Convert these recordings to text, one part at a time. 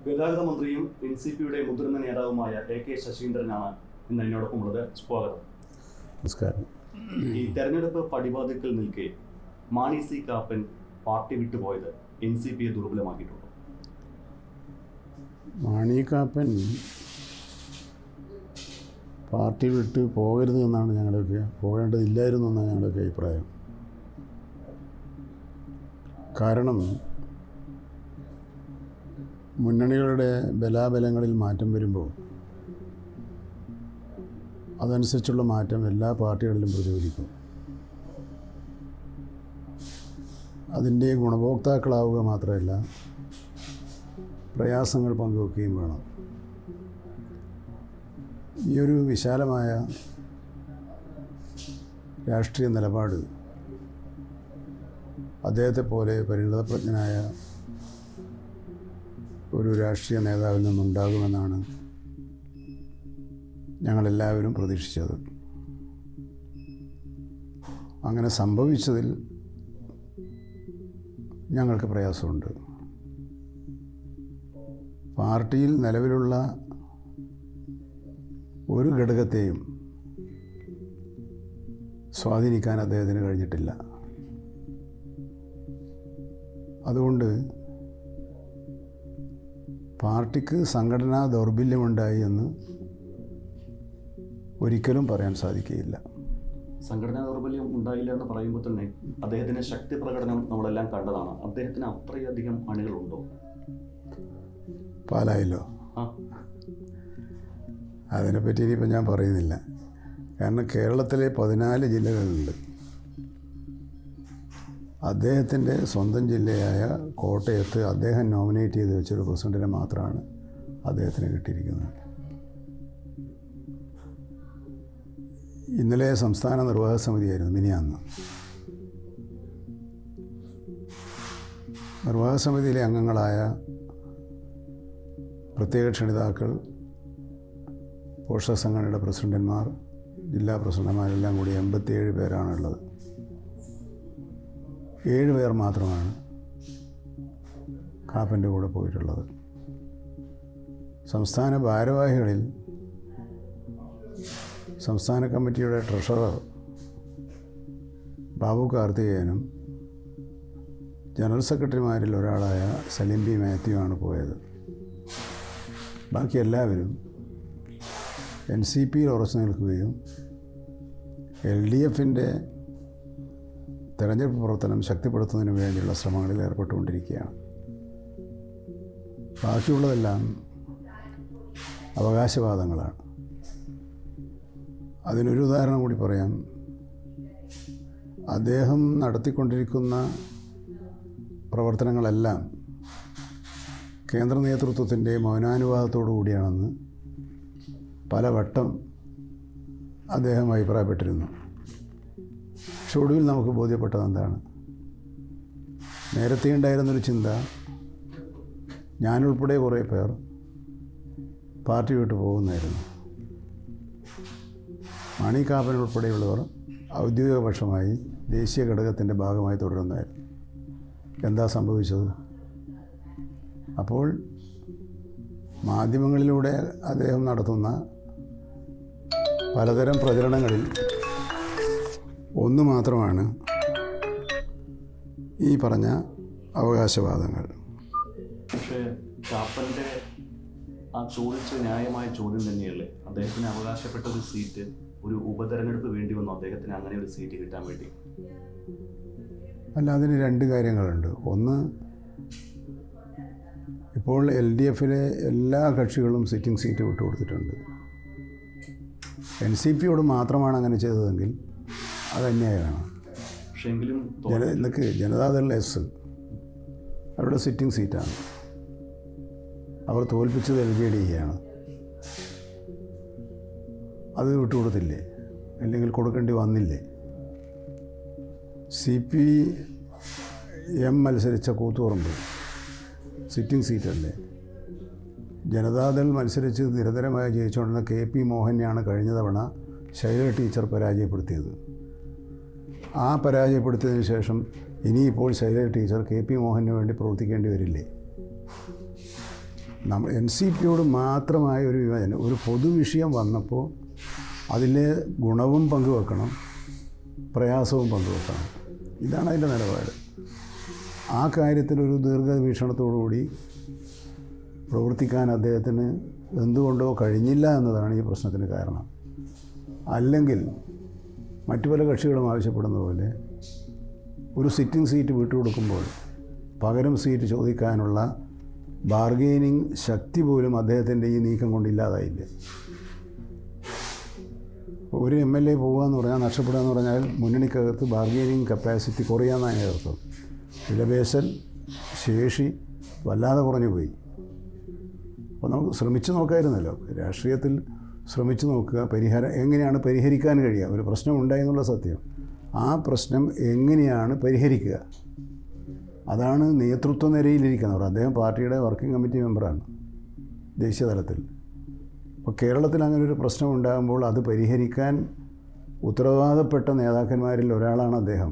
ഗതാഗത മന്ത്രിയും N C പിയുടെ മുതിർന്ന നേതാവുമായ എ കെ ശശീന്ദ്രനാണ് ഇന്ന് എന്നോടൊപ്പം ഉള്ളത് സ്വാഗതം നമസ്കാരം ഈ തെരഞ്ഞെടുപ്പ് പടിവാതിൽക്കൽ നിൽക്കെ മാണി സി കാപ്പൻ പാർട്ടി വിട്ടുപോയത് എൻ സി പിയെ ദുർബലമാക്കിയിട്ടുണ്ട് മാണിക്കാപ്പൻ പാർട്ടി വിട്ട് പോകരുത് എന്നാണ് ഞങ്ങളുടെയൊക്കെ പോകേണ്ടതില്ലായിരുന്നു എന്നാണ് ഞങ്ങളുടെയൊക്കെ അഭിപ്രായം കാരണം മുന്നണികളുടെ ബലാബലങ്ങളിൽ മാറ്റം വരുമ്പോൾ അതനുസരിച്ചുള്ള മാറ്റം എല്ലാ പാർട്ടികളിലും പ്രതിഫലിക്കും അതിൻ്റെ ഗുണഭോക്താക്കളാവുക മാത്രമല്ല പ്രയാസങ്ങൾ പങ്കുവെക്കുകയും വേണം ഈ ഒരു വിശാലമായ രാഷ്ട്രീയ നിലപാട് അദ്ദേഹത്തെ പോലെ പരിണതപ്രജ്ഞനായ ഒരു രാഷ്ട്രീയ നേതാവിൽ നിന്നുണ്ടാകുമെന്നാണ് ഞങ്ങളെല്ലാവരും പ്രതീക്ഷിച്ചത് അങ്ങനെ സംഭവിച്ചതിൽ ഞങ്ങൾക്ക് പ്രയാസമുണ്ട് പാർട്ടിയിൽ നിലവിലുള്ള ഒരു ഘടകത്തെയും സ്വാധീനിക്കാൻ അദ്ദേഹത്തിന് കഴിഞ്ഞിട്ടില്ല അതുകൊണ്ട് പാർട്ടിക്ക് സംഘടനാ ദൗർബല്യമുണ്ടായി എന്ന് ഒരിക്കലും പറയാൻ സാധിക്കുകയില്ല സംഘടനാ ദൗർബല്യം ഉണ്ടായില്ല എന്ന് പറയുമ്പോൾ തന്നെ അദ്ദേഹത്തിന്റെ ശക്തി പ്രകടനം നമ്മളെല്ലാം കണ്ടതാണ് അദ്ദേഹത്തിന് അത്രയധികം അണികളുണ്ടോ പാലായല്ലോ ആ അതിനെപ്പറ്റി ഇനിയിപ്പോൾ ഞാൻ പറയുന്നില്ല കാരണം കേരളത്തിലെ പതിനാല് ജില്ലകളുണ്ട് അദ്ദേഹത്തിൻ്റെ സ്വന്തം ജില്ലയായ കോട്ടയത്ത് അദ്ദേഹം നോമിനേറ്റ് ചെയ്ത് വെച്ചൊരു പ്രസിഡൻറ്റിനെ മാത്രമാണ് അദ്ദേഹത്തിന് കിട്ടിയിരിക്കുന്നത് ഇന്നലെ സംസ്ഥാന നിർവാഹക സമിതിയായിരുന്നു മിനിയാന്ന് നിർവാഹക സമിതിയിലെ അംഗങ്ങളായ പ്രത്യേക ക്ഷണിതാക്കൾ പോഷക സംഘടനയുടെ പ്രസിഡന്റുമാർ ജില്ലാ പ്രസിഡന്റുമാരെല്ലാം കൂടി എൺപത്തിയേഴ് പേരാണുള്ളത് ഏഴ് പേർ മാത്രമാണ് കാപ്പൻ്റെ കൂടെ പോയിട്ടുള്ളത് സംസ്ഥാന ഭാരവാഹികളിൽ സംസ്ഥാന കമ്മിറ്റിയുടെ ട്രഷറർ ബാബു കാർത്തികേയനും ജനറൽ സെക്രട്ടറിമാരിൽ ഒരാളായ സലിം ബി മാത്യു ആണ് പോയത് ബാക്കി എല്ലാവരും എൻ സി പിയിൽ ഉറച്ചു നിൽക്കുകയും എൽ ഡി എഫിൻ്റെ തെരഞ്ഞെടുപ്പ് പ്രവർത്തനം ശക്തിപ്പെടുത്തുന്നതിന് വേണ്ടിയുള്ള ശ്രമങ്ങളിൽ ഏർപ്പെട്ടുകൊണ്ടിരിക്കുകയാണ് ബാക്കിയുള്ളതെല്ലാം അവകാശവാദങ്ങളാണ് അതിനൊരു ഉദാഹരണം കൂടി പറയാം അദ്ദേഹം നടത്തിക്കൊണ്ടിരിക്കുന്ന പ്രവർത്തനങ്ങളെല്ലാം കേന്ദ്ര നേതൃത്വത്തിൻ്റെ മൗനാനുവാദത്തോടു കൂടിയാണെന്ന് പലവട്ടം അദ്ദേഹം അഭിപ്രായപ്പെട്ടിരുന്നു പക്ഷെ ഒടുവിൽ നമുക്ക് ബോധ്യപ്പെട്ടത് എന്താണ് നേരത്തെ ഉണ്ടായിരുന്നൊരു ചിന്ത ഞാനുൾപ്പെടെ കുറേ പേർ പാർട്ടി വിട്ട് പോകുന്നായിരുന്നു മണി കാപ്പൻ ഉൾപ്പെടെയുള്ളവർ ഔദ്യോഗിക പക്ഷമായി ദേശീയ ഘടകത്തിൻ്റെ ഭാഗമായി തുടരുന്നതായിരുന്നു എന്താ സംഭവിച്ചത് അപ്പോൾ മാധ്യമങ്ങളിലൂടെ അദ്ദേഹം നടത്തുന്ന പലതരം പ്രചരണങ്ങളിൽ ഒന്ന് മാത്രമാണ് ഈ പറഞ്ഞ അവകാശവാദങ്ങൾ പക്ഷേ കാപ്പന്റെ ആ ചോദിച്ച ന്യായമായ ചോദ്യം തന്നെയല്ലേ അദ്ദേഹത്തിന് അവകാശപ്പെട്ട ഒരു സീറ്റ് ഒരു ഉപതെരഞ്ഞെടുപ്പ് വേണ്ടി വന്നു അദ്ദേഹത്തിന് അങ്ങനെ ഒരു സീറ്റ് കിട്ടാൻ വേണ്ടി അല്ല അതിന് രണ്ട് കാര്യങ്ങളുണ്ട് ഒന്ന് ഇപ്പോൾ എൽ ഡി എഫിലെ എല്ലാ കക്ഷികളും സിറ്റിംഗ് സീറ്റ് വിട്ടുകൊടുത്തിട്ടുണ്ട് എൻ സി പിയോട് മാത്രമാണ് അങ്ങനെ ചെയ്തതെങ്കിൽ അത് അന്യായമാണ് പക്ഷേ എങ്കിലും ജന ഇന്നക്ക് ജനതാദൾ എസ് അവരുടെ സിറ്റിംഗ് സീറ്റാണ് അവർ തോൽപ്പിച്ചത് എൽ ജെ ഡി ആണ് അത് വിട്ടുകൊടുത്തില്ലേ അല്ലെങ്കിൽ കൊടുക്കേണ്ടി വന്നില്ലേ സി പി എം മത്സരിച്ച കൂത്തുപറമ്പ് സിറ്റിംഗ് സീറ്റല്ലേ ജനതാദൾ മത്സരിച്ച് നിരന്തരമായി ജയിച്ചുകൊണ്ടിരുന്ന കെ പി മോഹനെയാണ് കഴിഞ്ഞ തവണ ശൈല ടീച്ചർ പരാജയപ്പെടുത്തിയത് ആ പരാജയപ്പെടുത്തിയതിന് ശേഷം ഇനിയിപ്പോൾ ശൈല ടീച്ചർ കെ പി മോഹന് വേണ്ടി പ്രവർത്തിക്കേണ്ടി വരില്ലേ നമ്മൾ എൻ സി പിയോട് മാത്രമായ ഒരു വിവേചനം ഒരു പൊതുവിഷയം വന്നപ്പോൾ അതിലെ ഗുണവും പങ്കുവെക്കണം പ്രയാസവും പങ്കുവെക്കണം ഇതാണ് അതിൻ്റെ നിലപാട് ആ കാര്യത്തിലൊരു ദീർഘവീക്ഷണത്തോടുകൂടി പ്രവർത്തിക്കാൻ അദ്ദേഹത്തിന് എന്തുകൊണ്ടോ കഴിഞ്ഞില്ല എന്നതാണ് ഈ പ്രശ്നത്തിന് കാരണം അല്ലെങ്കിൽ മറ്റു പല കക്ഷികളും ആവശ്യപ്പെടുന്ന പോലെ ഒരു സിറ്റിംഗ് സീറ്റ് വിട്ടുകൊടുക്കുമ്പോൾ പകരം സീറ്റ് ചോദിക്കാനുള്ള ബാർഗെയിനിങ് ശക്തി പോലും അദ്ദേഹത്തിൻ്റെ ഈ നീക്കം കൊണ്ടില്ലാതായില്ല ഒരു എം എൽ എ പോകുക എന്ന് പറഞ്ഞാൽ നഷ്ടപ്പെടുക എന്ന് പറഞ്ഞാൽ മുന്നണിക്കകത്ത് ബാർഗെയിനിങ് കപ്പാസിറ്റി കുറയാന്നാണ് അർത്ഥം വിലപേശൽ ശേഷി വല്ലാതെ കുറഞ്ഞു പോയി അപ്പോൾ നമുക്ക് ശ്രമിച്ചു നോക്കായിരുന്നല്ലോ രാഷ്ട്രീയത്തിൽ ശ്രമിച്ചു നോക്കുക പരിഹാരം എങ്ങനെയാണ് പരിഹരിക്കാൻ കഴിയുക ഒരു പ്രശ്നം ഉണ്ടായി എന്നുള്ള സത്യം ആ പ്രശ്നം എങ്ങനെയാണ് പരിഹരിക്കുക അതാണ് നേതൃത്വ നിരയിലിരിക്കുന്നവർ അദ്ദേഹം പാർട്ടിയുടെ വർക്കിംഗ് കമ്മിറ്റി മെമ്പറാണ് ദേശീയ തലത്തിൽ അപ്പോൾ കേരളത്തിൽ അങ്ങനെ ഒരു പ്രശ്നം ഉണ്ടാകുമ്പോൾ അത് പരിഹരിക്കാൻ ഉത്തരവാദപ്പെട്ട നേതാക്കന്മാരിൽ ഒരാളാണ് അദ്ദേഹം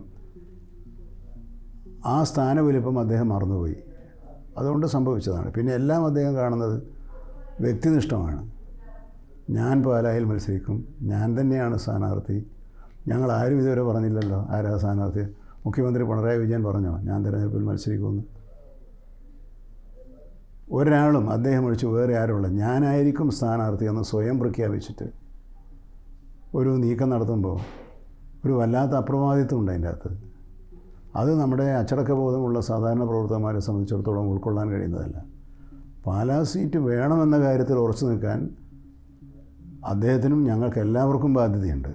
ആ സ്ഥാനവലിപ്പം അദ്ദേഹം മറന്നുപോയി അതുകൊണ്ട് സംഭവിച്ചതാണ് പിന്നെ എല്ലാം അദ്ദേഹം കാണുന്നത് വ്യക്തിനിഷ്ഠമാണ് ഞാൻ പാലായിൽ മത്സരിക്കും ഞാൻ തന്നെയാണ് സ്ഥാനാർത്ഥി ഞങ്ങൾ ആരും ഇതുവരെ പറഞ്ഞില്ലല്ലോ ആരാ സ്ഥാനാർത്ഥി മുഖ്യമന്ത്രി പിണറായി വിജയൻ പറഞ്ഞോ ഞാൻ തിരഞ്ഞെടുപ്പിൽ മത്സരിക്കുമെന്ന് ഒരാളും അദ്ദേഹം ഒഴിച്ച് വേറെ ആരുമില്ല ഞാനായിരിക്കും സ്ഥാനാർത്ഥി എന്ന് സ്വയം പ്രഖ്യാപിച്ചിട്ട് ഒരു നീക്കം നടത്തുമ്പോൾ ഒരു വല്ലാത്ത അപ്രമാദിത്വം ഉണ്ട് അതിൻ്റെ അകത്ത് അത് നമ്മുടെ അച്ചടക്ക ബോധമുള്ള സാധാരണ പ്രവർത്തകന്മാരെ സംബന്ധിച്ചിടത്തോളം ഉൾക്കൊള്ളാൻ കഴിയുന്നതല്ല പാലാ സീറ്റ് വേണമെന്ന കാര്യത്തിൽ ഉറച്ചു നിൽക്കാൻ അദ്ദേഹത്തിനും ഞങ്ങൾക്ക് എല്ലാവർക്കും ബാധ്യതയുണ്ട്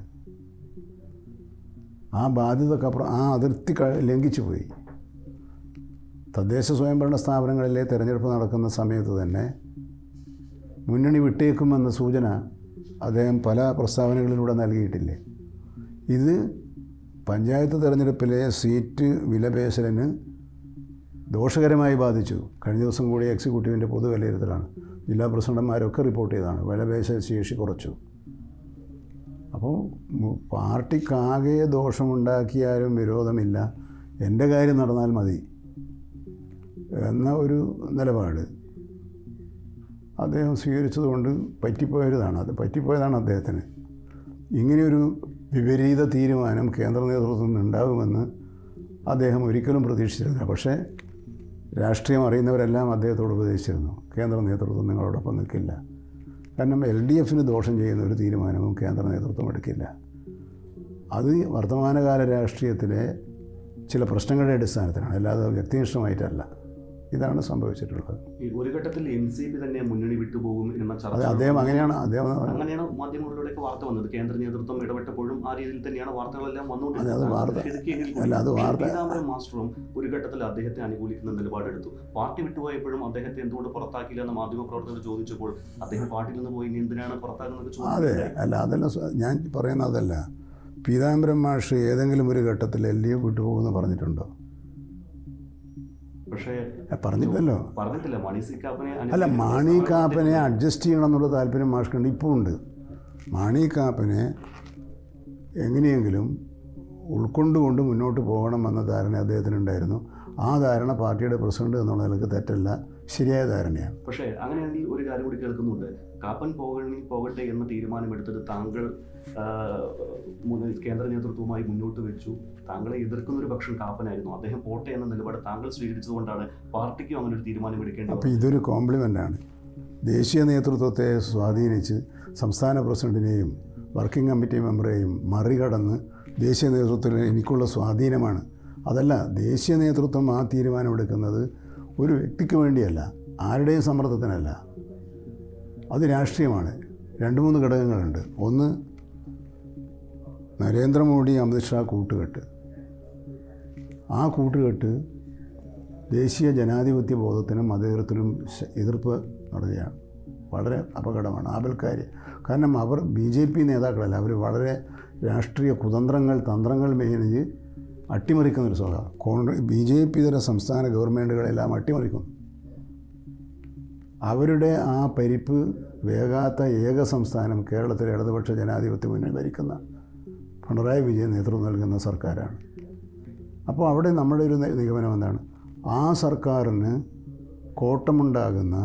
ആ ബാധ്യതക്കപ്പുറം ആ അതിർത്തി ക- ലംഘിച്ചു പോയി തദ്ദേശ സ്വയംഭരണ സ്ഥാപനങ്ങളിലെ തിരഞ്ഞെടുപ്പ് നടക്കുന്ന സമയത്ത് തന്നെ മുന്നണി വിട്ടേക്കുമെന്ന സൂചന അദ്ദേഹം പല പ്രസ്താവനകളിലൂടെ നൽകിയിട്ടില്ലേ ഇത് പഞ്ചായത്ത് തിരഞ്ഞെടുപ്പിലെ സീറ്റ് വിലപേശലിന് ദോഷകരമായി ബാധിച്ചു കഴിഞ്ഞ ദിവസം കൂടി എക്സിക്യൂട്ടീവിൻ്റെ പൊതു വിലയിരുത്തലാണ് ജില്ലാ പ്രസിഡന്റുമാരൊക്കെ റിപ്പോർട്ട് ചെയ്തതാണ് വിലപേശൽ ശേഷി കുറച്ചു അപ്പോൾ മു- പാർട്ടിക്കാകെ ദോഷമുണ്ടാക്കിയാലും വിരോധമില്ല എൻ്റെ കാര്യം നടന്നാൽ മതി എന്ന ഒരു നിലപാട് അദ്ദേഹം സ്വീകരിച്ചതുകൊണ്ട് പറ്റിപ്പോയതാണ് അത് പറ്റിപ്പോയതാണ് അദ്ദേഹത്തിന് ഇങ്ങനെയൊരു വിപരീത തീരുമാനം കേന്ദ്ര നേതൃത്വത്തിൽ നിന്ന് ഉണ്ടാകുമെന്ന് അദ്ദേഹം ഒരിക്കലും പ്രതീക്ഷിച്ചിരുന്നില്ല പക്ഷേ രാഷ്ട്രീയം അറിയുന്നവരെല്ലാം അദ്ദേഹത്തോട് ഉപദേശിച്ചിരുന്നു കേന്ദ്ര നേതൃത്വം നിങ്ങളോടൊപ്പം നിൽക്കില്ല കാരണം എൽ ഡി എഫിന് ദോഷം ചെയ്യുന്ന ഒരു തീരുമാനവും കേന്ദ്ര നേതൃത്വം എടുക്കില്ല അത് വർത്തമാനകാല രാഷ്ട്രീയത്തിലെ ചില പ്രശ്നങ്ങളുടെ അടിസ്ഥാനത്തിലാണ് അല്ലാതെ വ്യക്തിനിഷ്ഠമായിട്ടല്ല ഇതാണ് സംഭവിച്ചിട്ടുള്ളത് ഈ ഒരു ഘട്ടത്തിൽ എൻ സി പി തന്നെ മുന്നണി വിട്ടുപോകും എന്ന അത് ചർച്ച അദ്ദേഹം അങ്ങനെയാണ് അദ്ദേഹം അങ്ങനെയാണ് മാധ്യമങ്ങളിലൂടെയൊക്കെ വാർത്ത വന്നത് കേന്ദ്ര നേതൃത്വം ഇടപെട്ടപ്പോഴും ആ രീതിയിൽ തന്നെയാണ് വാർത്തകളെല്ലാം അതെ, അത് വാർത്ത- വന്നുകൊണ്ടിരുന്നത് അല്ല, അത് വാർത്ത- പീതാംബരം മാസ്റ്ററും ഒരു ഘട്ടത്തിൽ അദ്ദേഹത്തെ അനുകൂലിക്കുന്ന നിലപാടെടുത്തു പാർട്ടി വിട്ടുപോയപ്പോഴും അദ്ദേഹത്തെ എന്തുകൊണ്ട് പുറത്താക്കിയില്ല എന്ന് മാധ്യമ പ്രവർത്തകർ ചോദിച്ചപ്പോൾ അദ്ദേഹം പാർട്ടിയിൽ നിന്ന് പോയി ഇനി എന്തിനാണ് പുറത്താക്കുന്നത് അതെ അല്ല അതല്ല സ്വ- ഞാൻ പറയുന്നത് അതല്ല പീതാംബരം മാഷ് ഏതെങ്കിലും ഒരു ഘട്ടത്തിൽ എൽ ഡി എഫ് വിട്ടുപോകുമെന്ന് പറഞ്ഞിട്ടുണ്ടോ പക്ഷേ ഏ, പറഞ്ഞില്ലല്ലോ പറഞ്ഞിട്ടില്ല മണി സി കാപ്പനെ അല്ല അനുകൂലിക്കുന്ന മാണി സ്ഥാനം കാപ്പനെ അഡ്ജസ്റ്റ് ചെയ്യണം എന്നുള്ള താല്പര്യം മാഷ്ക്കുണ്ട് ഇപ്പോൾ ഉണ്ട് മാണി കാപ്പനെ എങ്ങനെയെങ്കിലും ഉൾക്കൊണ്ടുകൊണ്ട് മുന്നോട്ട് പോകണം എന്ന ധാരണ അദ്ദേഹത്തിനുണ്ടായിരുന്നു ആ ധാരണ പാർട്ടിയുടെ പ്രസിഡന്റ് എന്നുള്ള നിലക്ക് തെറ്റല്ല ശരിയായ ധാരണയാണ് പക്ഷേ അങ്ങനെയാണെങ്കിൽ ഒരു കാര്യം കൂടി കേൾക്കുന്നുണ്ട് കാപ്പൻ പോകണി പോകട്ടെ എന്ന തീരുമാനമെടുത്തത് താങ്കൾ ആ, മുന്നിൽ കേന്ദ്ര നേതൃത്വവുമായി മുന്നോട്ട് വെച്ചു താങ്കളെ എതിർക്കുന്ന ഒരു പക്ഷം കാപ്പനായിരുന്നു അദ്ദേഹം പോട്ടെ എന്ന നിലപാട് താങ്കൾ സ്വീകരിച്ചതുകൊണ്ടാണ് പാർട്ടിക്കും അങ്ങനെ ഒരു തീരുമാനം എടുക്കേണ്ടി അപ്പോൾ ഇതൊരു കോംപ്ലിമെൻ്റാണ് ദേശീയ നേതൃത്വത്തെ സ്വാധീനിച്ച് സംസ്ഥാന പ്രസിഡന്റിനെയും വർക്കിംഗ് കമ്മിറ്റി മെമ്പറെയും മറികടന്ന് ദേശീയ നേതൃത്വത്തിൽ എനിക്കുള്ള സ്വാധീനമാണ് അതല്ല ദേശീയ നേതൃത്വം ആ തീരുമാനമെടുക്കുന്നത് ഒരു വ്യക്തിക്ക് വേണ്ടിയല്ല ആരുടെയും സമ്മർദ്ദത്തിനല്ല അത് രാഷ്ട്രീയമാണ് രണ്ട് മൂന്ന് ഘടകങ്ങളുണ്ട് ഒന്ന് നരേന്ദ്രമോദി അമിത്ഷാ കൂട്ടുകെട്ട് ആ കൂട്ടുകെട്ട് ദേശീയ ജനാധിപത്യ ബോധത്തിനും മതേതരത്തിനും ശ- എതിർപ്പ് നടത്തുകയാണ് വളരെ അപകടമാണ് ആപൽക്കാരി കാരണം അവർ ബി ജെ പി നേതാക്കളല്ല അവർ വളരെ രാഷ്ട്രീയ കുതന്ത്രങ്ങൾ തന്ത്രങ്ങൾ മേനിച്ച് അട്ടിമറിക്കുന്ന ഒരു സ്വഭാവം കോൺഗ്രസ് ബി ജെ പി ഇതര സംസ്ഥാന ഗവൺമെൻറ്റുകളെല്ലാം അട്ടിമറിക്കുന്നു അവരുടെ ആ പരിപ്പ് വേകാത്ത ഏക സംസ്ഥാനം കേരളത്തിലെ ഇടതുപക്ഷ ജനാധിപത്യ മുന്നണി ഭരിക്കുന്ന പിണറായി വിജയൻ നേതൃത്വം നൽകുന്ന സർക്കാരാണ് അപ്പോൾ അവിടെ നമ്മുടെ ഒരു നി- നിഗമനം എന്താണ് ആ സർക്കാരിന് കോട്ടമുണ്ടാകുന്ന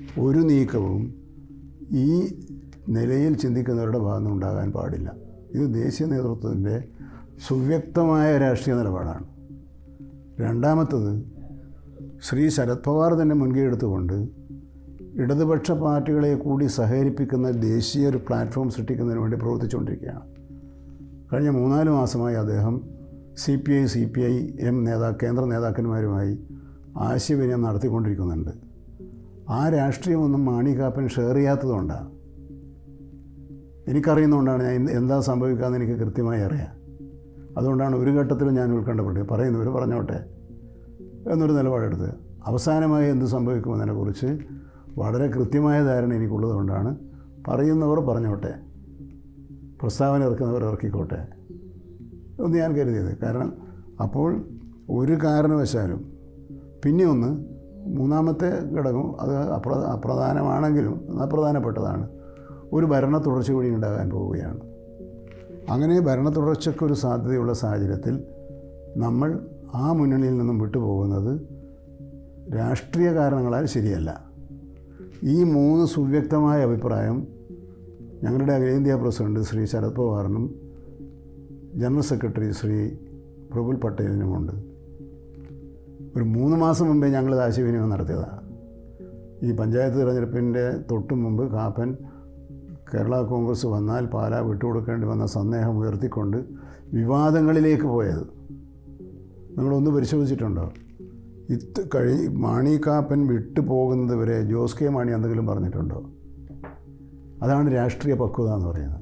ഒരു നീക്കവും ഈ നിലയിൽ ചിന്തിക്കുന്നവരുടെ ഭാഗത്ത് നിന്ന് ഉണ്ടാകാൻ പാടില്ല ഇത് ദേശീയ നേതൃത്വത്തിൻ്റെ സുവ്യക്തമായ രാഷ്ട്രീയ നിലപാടാണ് രണ്ടാമത്തത് ശ്രീ ശരത് പവാർ തന്നെ മുൻകൈ എടുത്തുകൊണ്ട് ഇടതുപക്ഷ പാർട്ടികളെ കൂടി സഹകരിപ്പിക്കുന്ന ദേശീയ ഒരു പ്ലാറ്റ്ഫോം സൃഷ്ടിക്കുന്നതിന് വേണ്ടി പ്രവർത്തിച്ചുകൊണ്ടിരിക്കുകയാണ് കഴിഞ്ഞ മൂന്നാല് മാസമായി അദ്ദേഹം C P I C P I M നേതാ കേന്ദ്ര നേതാക്കന്മാരുമായി ആശയവിനിമയം നടത്തിക്കൊണ്ടിരിക്കുന്നുണ്ട് ആ രാഷ്ട്രീയമൊന്നും മാണി കാപ്പൻ ഷെയർ ചെയ്യാത്തതുകൊണ്ടാണ് എനിക്കറിയുന്നതുകൊണ്ടാണ് ഞാൻ എന്ത് എന്താ സംഭവിക്കാമെന്ന് എനിക്ക് കൃത്യമായി അറിയാം അതുകൊണ്ടാണ് ഒരു ഘട്ടത്തിലും ഞാൻ ഉത്കണ്ഠപ്പെട്ടത് പറയുന്നവർ പറഞ്ഞോട്ടെ എന്നൊരു നിലപാടെടുത്ത് അവസാനമായി എന്ത് സംഭവിക്കുമെന്നതിനെക്കുറിച്ച് വളരെ കൃത്യമായ ധാരണ എനിക്കുള്ളതുകൊണ്ടാണ് പറയുന്നവർ പറഞ്ഞോട്ടെ പ്രസ്താവന ഇറക്കുന്നവർ ഇറക്കിക്കോട്ടെ എന്ന് ഞാൻ കരുതിയത് കാരണം അപ്പോൾ ഒരു കാരണവശാലും പിന്നെ ഒന്ന് മൂന്നാമത്തെ ഘടകം അത് അപ്ര അപ്രധാനമാണെങ്കിലും അപ്രധാനപ്പെട്ടതാണ് ഒരു ഭരണ തുടർച്ച കൂടി ഉണ്ടാകാൻ പോവുകയാണ് അങ്ങനെ ഭരണ തുടർച്ചയ്ക്കൊരു സാധ്യതയുള്ള സാഹചര്യത്തിൽ നമ്മൾ ആ മുന്നണിയിൽ നിന്നും വിട്ടുപോകുന്നത് രാഷ്ട്രീയ കാരണങ്ങളാൽ ശരിയല്ല ഈ മൂന്ന് സുവ്യക്തമായ അഭിപ്രായം ഞങ്ങളുടെ അഖിലേന്ത്യാ പ്രസിഡന്റ് ശ്രീ ശരത് പവാറിനും ജനറൽ സെക്രട്ടറി ശ്രീ പ്രഫുൽ പട്ടേലിനുമുണ്ട് ഒരു മൂന്ന് മാസം മുമ്പേ ഞങ്ങൾ ആശയവിനിമയം നടത്തിയതാണ് ഈ പഞ്ചായത്ത് തിരഞ്ഞെടുപ്പിൻ്റെ തൊട്ട് മുമ്പ് കാപ്പൻ കേരള കോൺഗ്രസ് വന്നാൽ പാലാ വിട്ടുകൊടുക്കേണ്ടി വന്ന സന്ദേഹം ഉയർത്തിക്കൊണ്ട് വിവാദങ്ങളിലേക്ക് പോയത് നിങ്ങളൊന്ന് പരിശോധിച്ചിട്ടുണ്ടോ ഇത് കഴി മാണി കാപ്പൻ വിട്ടു പോകുന്നത് വരെ ജോസ് കെ മാണി എന്തെങ്കിലും പറഞ്ഞിട്ടുണ്ടോ അതാണ് രാഷ്ട്രീയ പക്വത എന്ന് പറയുന്നത്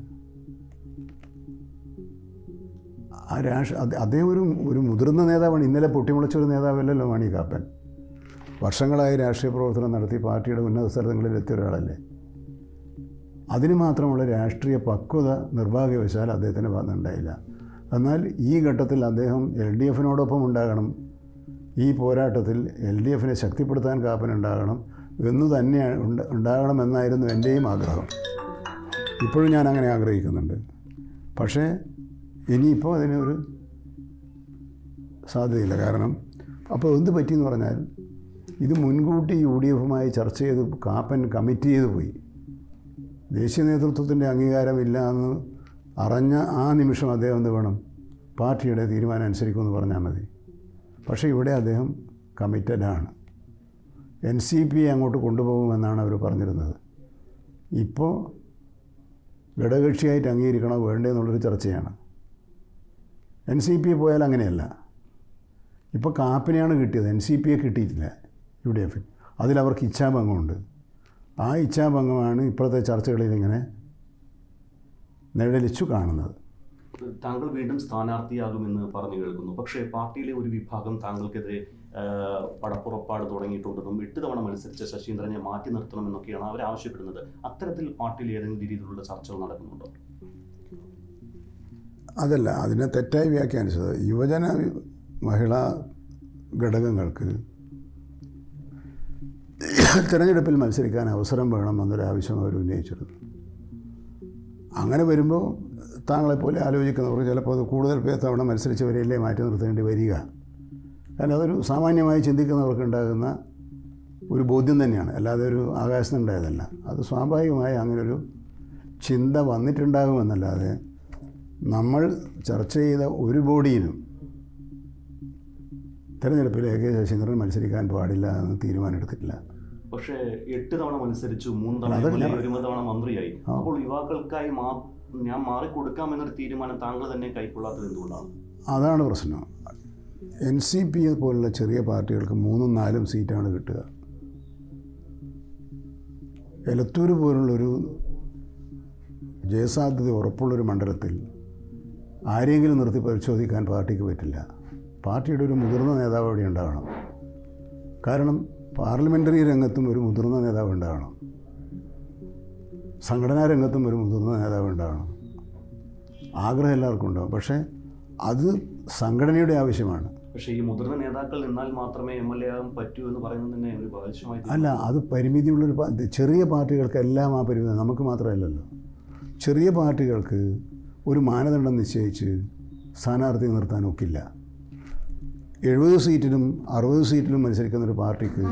ആ രാഷ്ട്ര അത് അദ്ദേഹം ഒരു ഒരു മുതിർന്ന നേതാവാണ് ഇന്നലെ പൊട്ടിമുളച്ചൊരു നേതാവല്ലല്ലോ മാണി കാപ്പൻ വർഷങ്ങളായി രാഷ്ട്രീയ പ്രവർത്തനം നടത്തി പാർട്ടിയുടെ ഉന്നത സ്ഥലങ്ങളിൽ എത്തിയ ഒരാളല്ലേ അതിന് മാത്രമുള്ള രാഷ്ട്രീയ പക്വത നിർഭാഗ്യവശാൽ അദ്ദേഹത്തിൻ്റെ ഭാഗത്ത് ഉണ്ടായില്ല എന്നാൽ ഈ ഘട്ടത്തിൽ അദ്ദേഹം എൽ ഡി എഫിനോടൊപ്പം ഉണ്ടാകണം ഈ പോരാട്ടത്തിൽ എൽ ഡി എഫിനെ ശക്തിപ്പെടുത്താൻ കാപ്പനുണ്ടാകണം എന്ന് തന്നെ ഉണ്ട- ഉണ്ടാകണമെന്നായിരുന്നു എൻ്റെയും ആഗ്രഹം ഇപ്പോഴും ഞാൻ അങ്ങനെ ആഗ്രഹിക്കുന്നുണ്ട് പക്ഷേ ഇനിയിപ്പോൾ അതിനൊരു സാധ്യതയില്ല കാരണം അപ്പോൾ എന്ത് പറ്റിയെന്ന് പറഞ്ഞാൽ ഇത് മുൻകൂട്ടി യു ഡി എഫുമായി ചർച്ച ചെയ്ത് കാപ്പൻ കമ്മിറ്റ് ചെയ്ത് പോയി ദേശീയ നേതൃത്വത്തിൻ്റെ അംഗീകാരമില്ല എന്ന് അറിഞ്ഞ ആ നിമിഷം അദ്ദേഹം എന്ത് വേണം പാർട്ടിയുടെ തീരുമാനം അനുസരിക്കുമെന്ന് പറഞ്ഞാൽ മതി പക്ഷേ ഇവിടെ അദ്ദേഹം കമ്മിറ്റഡാണ് എൻ സി പി അങ്ങോട്ട് കൊണ്ടുപോകുമെന്നാണ് അവർ പറഞ്ഞിരുന്നത് ഇപ്പോൾ ഘടകകക്ഷിയായിട്ട് അംഗീകരിക്കണോ വേണ്ടേ എന്നുള്ളൊരു ചർച്ചയാണ് എൻ സി പി പോയാൽ അങ്ങനെയല്ല ഇപ്പോൾ കാപ്പിനെയാണ് കിട്ടിയത് എൻ സി പിയെ കിട്ടിയിട്ടില്ല യു ഡി എഫിൽ അതിലവർക്ക് ഇച്ഛാഭംഗമുണ്ട് ആ ഇച്ഛാഭംഗമാണ് ഇപ്പോഴത്തെ ചർച്ചകളിൽ ഇങ്ങനെ നിഴലിച്ചു കാണുന്നത് താങ്കൾ വീണ്ടും സ്ഥാനാർത്ഥിയാകുമെന്ന് പറഞ്ഞു കേൾക്കുന്നു പക്ഷേ പാർട്ടിയിലെ ഒരു വിഭാഗം താങ്കൾക്കെതിരെ ആ, പടപ്പുറപ്പാട് തുടങ്ങിയിട്ടുണ്ടെന്നും എട്ട് തവണ മത്സരിച്ച ശശീന്ദ്രനെ മാറ്റി നിർത്തണമെന്നൊക്കെയാണ് അവർ ആവശ്യപ്പെടുന്നത് അത്തരത്തിൽ പാർട്ടിയിൽ ഏതെങ്കിലും രീതിയിലുള്ള ചർച്ചകൾ നടക്കുന്നുണ്ടോ അതല്ല അതിനെ തെറ്റായി വ്യാഖ്യാനിച്ചത് യുവജന മഹിളാ ഘടകങ്ങൾക്ക് തിരഞ്ഞെടുപ്പിൽ മത്സരിക്കാൻ അവസരം വേണമെന്നൊരു ആവശ്യം അവർ ഉന്നയിച്ചിരുന്നു അങ്ങനെ വരുമ്പോൾ താങ്കളെപ്പോലെ ആലോചിക്കുന്നവർ ചിലപ്പോൾ അത് കൂടുതൽ പേർ തവണ മത്സരിച്ചവരെയല്ലേ മാറ്റി നിർത്തേണ്ടി വരിക കാരണം അതൊരു സാമാന്യമായി ചിന്തിക്കുന്നവർക്ക് ഉണ്ടാകുന്ന ഒരു ബോധ്യം തന്നെയാണ് അല്ലാതെ ഒരു ആകാശം ഉണ്ടായതല്ല അത് സ്വാഭാവികമായി അങ്ങനൊരു ചിന്ത വന്നിട്ടുണ്ടാകുമെന്നല്ലാതെ നമ്മൾ ചർച്ച ചെയ്ത ഒരു ബോഡിയിലും തെരഞ്ഞെടുപ്പിൽ എ കെ ശശീന്ദ്രൻ മത്സരിക്കാൻ പാടില്ല എന്ന് തീരുമാനമെടുത്തിട്ടില്ല പക്ഷേ എട്ട് തവണ മത്സരിച്ചു മൂന്ന് തവണ അതൊക്കെ എം എൽ എ, ഞാൻ- ഒരു തവണ മന്ത്രിയായി ആ. അപ്പോൾ യുവാക്കൾക്കായി മാ ഞാൻ മാറിക്കൊടുക്കാമെന്നൊരു തീരുമാനം താങ്കൾ തന്നെ കൈക്കൊള്ളാത്തത് എന്തുകൊണ്ടാണ് അതാണ് പ്രശ്നം എൻ സി പി പോലുള്ള ചെറിയ പാർട്ടികൾക്ക് മൂന്നും നാലും സീറ്റാണ് കിട്ടുക എലത്തൂർ പോലുള്ളൊരു ജയസാധ്യത ഉറപ്പുള്ളൊരു മണ്ഡലത്തിൽ ആരെങ്കിലും നിർത്തി പരിശോധിക്കാൻ പാർട്ടിക്ക് പറ്റില്ല പാർട്ടിയുടെ ഒരു മുതിർന്ന നേതാവ് അവിടെ ഉണ്ടാകണം കാരണം പാർലമെൻ്ററി രംഗത്തും ഒരു മുതിർന്ന നേതാവ് ഉണ്ടാകണം സംഘടനാ രംഗത്തും ഒരു മുതിർന്ന നേതാവ് ഉണ്ടാകണം ആഗ്രഹം എല്ലാവർക്കും ഉണ്ടാകും പക്ഷേ അത് സംഘടനയുടെ ആവശ്യമാണ് പക്ഷേ ഈ മുതിർന്ന നേതാക്കൾ നിന്നാൽ മാത്രമേ എം എൽ എ ആകാൻ പറ്റൂ എന്ന് പറയുന്നത് തന്നെ ഒരു ബാലിശമായി അല്ല അത് പരിമിതിയുള്ളൊരു പാ- ചെറിയ പാർട്ടികൾക്കെല്ലാം ആ പരിമിതി നമുക്ക് മാത്രമല്ലല്ലോ ചെറിയ പാർട്ടികൾക്ക് ഒരു മാനദണ്ഡം നിശ്ചയിച്ച് സ്ഥാനാർത്ഥി നിർത്താൻ ഒക്കില്ല എഴുപത് സീറ്റിലും അറുപത് സീറ്റിലും മത്സരിക്കുന്ന ഒരു പാർട്ടിക്ക്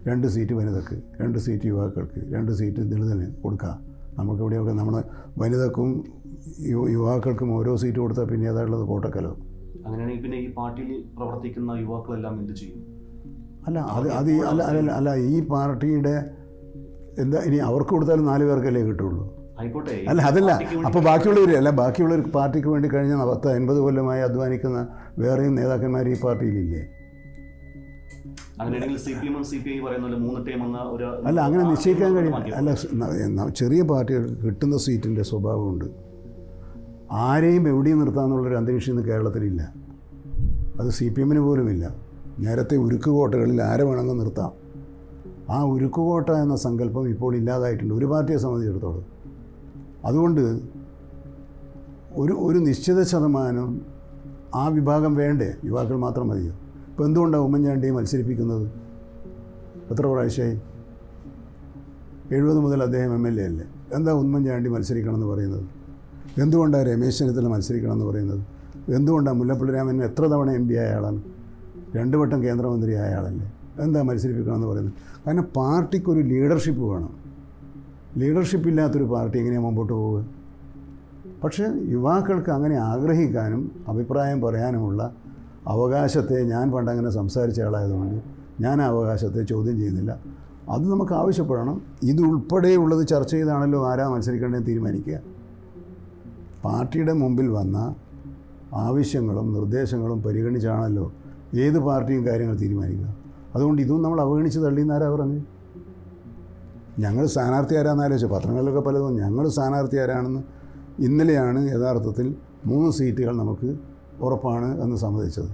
രണ്ട് സീറ്റ് വനിതക്ക് രണ്ട് സീറ്റ് യുവാക്കൾക്ക് രണ്ട് സീറ്റ് ദളിതന് കൊടുക്കാം നമുക്ക് ഇവിടെയൊക്കെ നമ്മുടെ വനിതക്കും യു- യുവാക്കൾക്കും ഓരോ സീറ്റ് കൊടുത്താൽ പിന്നെ ഏതാണുള്ളത് കോട്ടക്കലോ അങ്ങനെയാണെങ്കിൽ പിന്നെ ഈ പാർട്ടിയിൽ പ്രവർത്തിക്കുന്ന യുവാക്കളെല്ലാം എന്ത് ചെയ്യും അല്ല അത് അത് ഈ- അല്ല അല്ല അല്ല ഈ പാർട്ടിയുടെ എന്താ ഇനി അവർക്ക് കൊടുത്താലും നാല് പേർക്കല്ലേ കിട്ടുള്ളൂ ആയിക്കോട്ടെ ഈ അല്ല അതല്ല പാർട്ടിക്ക് വേണ്ടി അപ്പോൾ ബാക്കിയുള്ളവർ അല്ല ബാക്കിയുള്ളവർ പാർട്ടിക്ക് വേണ്ടി കഴിഞ്ഞ പത്ത് അൻപത് കൊല്ലമായി അധ്വാനിക്കുന്ന വേറെയും നേതാക്കന്മാർ ഈ പാർട്ടിയിലില്ലേ അങ്ങനെയാണെങ്കിൽ സി പി എമ്മും സി പി ഐ പറയുന്ന പോലെ മൂന്ന് ടൈം എന്ന ഒരു അല്ല അങ്ങനെ നിശ്ചയിക്കാൻ കഴിയും മാറ്റിയോ? അല്ല സ് ന- ന- ചെറിയ പാർട്ടികൾക്ക് കിട്ടുന്ന സീറ്റിൻ്റെ സ്വഭാവമുണ്ട് ആരെയും എവിടെയും നിർത്താമെന്നുള്ളൊരു അന്തരീക്ഷം ഇന്ന് കേരളത്തിലില്ല അത് സി പി എമ്മിന് പോലുമില്ല നേരത്തെ ഉരുക്കുകോട്ടകളിൽ ആരെ വേണമെങ്കിൽ നിർത്താം ആ ഉരുക്കുകോട്ട എന്ന സങ്കല്പം ഇപ്പോൾ ഇല്ലാതായിട്ടുണ്ട് ഒരു പാർട്ടിയെ സംബന്ധിച്ചിടത്തോളം അതുകൊണ്ട് ഒരു ഒരു നിശ്ചിത ശതമാനം ആ വിഭാഗം വേണ്ടേ യുവാക്കൾ മാത്രം മതിയോ ഇപ്പോൾ എന്തുകൊണ്ടാണ് ഉമ്മൻചാണ്ടിയെ മത്സരിപ്പിക്കുന്നത് എത്ര പ്രാവശ്യമായി എഴുപത് മുതൽ അദ്ദേഹം എം എൽ എ അല്ലേ എന്താ ഉമ്മൻചാണ്ടി മത്സരിക്കണം എന്ന് പറയുന്നത് എന്തുകൊണ്ടാണ് രമേശ് ചെന്നിത്തല മത്സരിക്കണം എന്ന് പറയുന്നത് എന്തുകൊണ്ടാണ് മുല്ലപ്പള്ളി രാമൻ എത്ര തവണ എം പി ആയ ആളാണ് രണ്ട് വട്ടം കേന്ദ്രമന്ത്രി ആയ ആളല്ലേ എന്താ മത്സരിപ്പിക്കണം എന്ന് പറയുന്നത് കാരണം പാർട്ടിക്കൊരു ലീഡർഷിപ്പ് വേണം ലീഡർഷിപ്പ് ഇല്ലാത്തൊരു പാർട്ടി എങ്ങനെയാണ് മുമ്പോട്ട് പോവുക പക്ഷേ യുവാക്കൾക്ക് അങ്ങനെ ആഗ്രഹിക്കാനും അഭിപ്രായം പറയാനുമുള്ള അവകാശത്തെ ഞാൻ പണ്ടങ്ങനെ സംസാരിച്ച ആളായതുകൊണ്ട് ഞാൻ ആ അവകാശത്തെ ചോദ്യം ചെയ്യുന്നില്ല അത് നമുക്ക് ആവശ്യപ്പെടണം ഇതുൾപ്പെടെയുള്ളത് ചർച്ച ചെയ്താണല്ലോ ആരാ മത്സരിക്കേണ്ടതെന്ന് തീരുമാനിക്കുക പാർട്ടിയുടെ മുമ്പിൽ വന്ന ആവശ്യങ്ങളും നിർദ്ദേശങ്ങളും പരിഗണിച്ചാണല്ലോ ഏത് പാർട്ടിയും കാര്യങ്ങൾ തീരുമാനിക്കുക അതുകൊണ്ട് ഇതും നമ്മൾ അവഗണിച്ച് തള്ളിയെന്നാരാ പറഞ്ഞു ഞങ്ങൾ സ്ഥാനാർത്ഥി ആരാന്ന് ആലോചിച്ചു പത്രങ്ങളിലൊക്കെ പലതും ഞങ്ങൾ സ്ഥാനാർത്ഥി ആരാണെന്ന് ഇന്നലെയാണ് യഥാർത്ഥത്തിൽ മൂന്ന് സീറ്റുകൾ നമുക്ക് ഉറപ്പാണ് എന്ന് സമ്മതിച്ചത്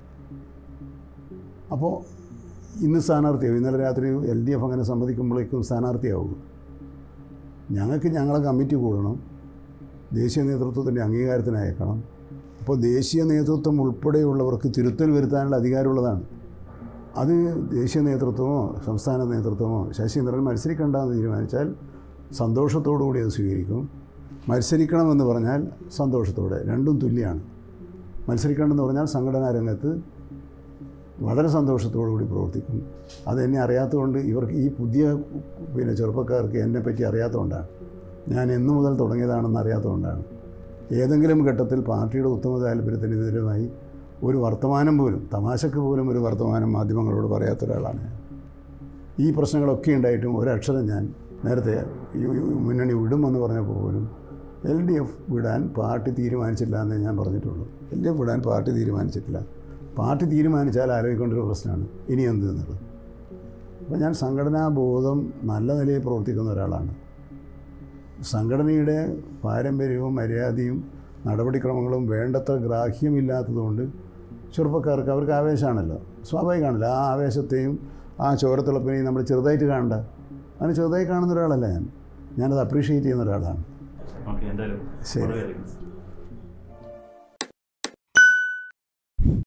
അപ്പോൾ ഇന്ന് സ്ഥാനാർത്ഥിയാവും ഇന്നലെ രാത്രി എൽ ഡി എഫ് അങ്ങനെ സമ്മതിക്കുമ്പോഴേക്കും സ്ഥാനാർത്ഥിയാവും ഞങ്ങൾക്ക് ഞങ്ങളെ കമ്മിറ്റി കൂടണം ദേശീയ നേതൃത്വത്തിൻ്റെ അംഗീകാരത്തിന് അയക്കണം അപ്പോൾ ദേശീയ നേതൃത്വം ഉൾപ്പെടെയുള്ളവർക്ക് തിരുത്തൽ വരുത്താനുള്ള അധികാരമുള്ളതാണ് അത് ദേശീയ നേതൃത്വമോ സംസ്ഥാന നേതൃത്വമോ ശശീന്ദ്രൻ മത്സരിക്കണ്ടെന്ന് തീരുമാനിച്ചാൽ സന്തോഷത്തോടു കൂടി അത് സ്വീകരിക്കും മത്സരിക്കണമെന്ന് പറഞ്ഞാൽ സന്തോഷത്തോടെ രണ്ടും തുല്യമാണ് മത്സരിക്കണമെന്ന് പറഞ്ഞാൽ സംഘടനാ രംഗത്ത് വളരെ സന്തോഷത്തോടു കൂടി പ്രവർത്തിക്കും അതെന്നെ അറിയാത്തതുകൊണ്ട് ഇവർക്ക് ഈ പുതിയ പിന്നെ ചെറുപ്പക്കാർക്ക് എന്നെ പറ്റി അറിയാത്തതുകൊണ്ടാണ് ഞാൻ എന്നു മുതൽ തുടങ്ങിയതാണെന്ന് അറിയാത്തതുകൊണ്ടാണ് ഏതെങ്കിലും ഘട്ടത്തിൽ പാർട്ടിയുടെ ഉത്തമ താല്പര്യത്തിന് എതിരുമായി ഒരു വർത്തമാനം പോലും തമാശക്ക് പോലും ഒരു വർത്തമാനം മാധ്യമങ്ങളോട് പറയാത്ത ഒരാളാണ് ഞാൻ ഈ പ്രശ്നങ്ങളൊക്കെ ഉണ്ടായിട്ടും ഒരക്ഷരം ഞാൻ നേരത്തെ യു- യു- മുന്നണി വിടുമെന്ന് പറഞ്ഞപ്പോൾ പോലും എൽ ഡി എഫ് വിടാൻ പാർട്ടി തീരുമാനിച്ചില്ല എന്നേ ഞാൻ പറഞ്ഞിട്ടുള്ളൂ എൽ ഡി എഫ് വിടാൻ പാർട്ടി തീരുമാനിച്ചിട്ടില്ല പാർട്ടി തീരുമാനിച്ചാൽ ആലോചിക്കേണ്ട ഒരു പ്രശ്നമാണ് ഇനി എന്ത് എന്നുള്ളത് അപ്പോൾ ഞാൻ സംഘടനാ ബോധം നല്ല നിലയിൽ പ്രവർത്തിക്കുന്ന ഒരാളാണ് സംഘടനയുടെ പാരമ്പര്യവും മര്യാദയും നടപടിക്രമങ്ങളും വേണ്ടത്ര ഗ്രാഹ്യമില്ലാത്തതുകൊണ്ട് ചെറുപ്പക്കാർക്ക് അവർക്ക് ആവേശമാണല്ലോ സ്വാഭാവികമാണല്ലോ ആ ആവേശത്തെയും ആ ചോരത്തിളപ്പിനെയും നമ്മൾ ചെറുതായിട്ട് കാണണ്ട അങ്ങനെ ചെറുതായി കാണുന്ന ഒരാളല്ല ഞാൻ ഞാനത് അപ്രീഷിയേറ്റ് ചെയ്യുന്ന ഒരാളാണ് ഓക്കെ എന്തായാലും ശരി. വളരെയധികം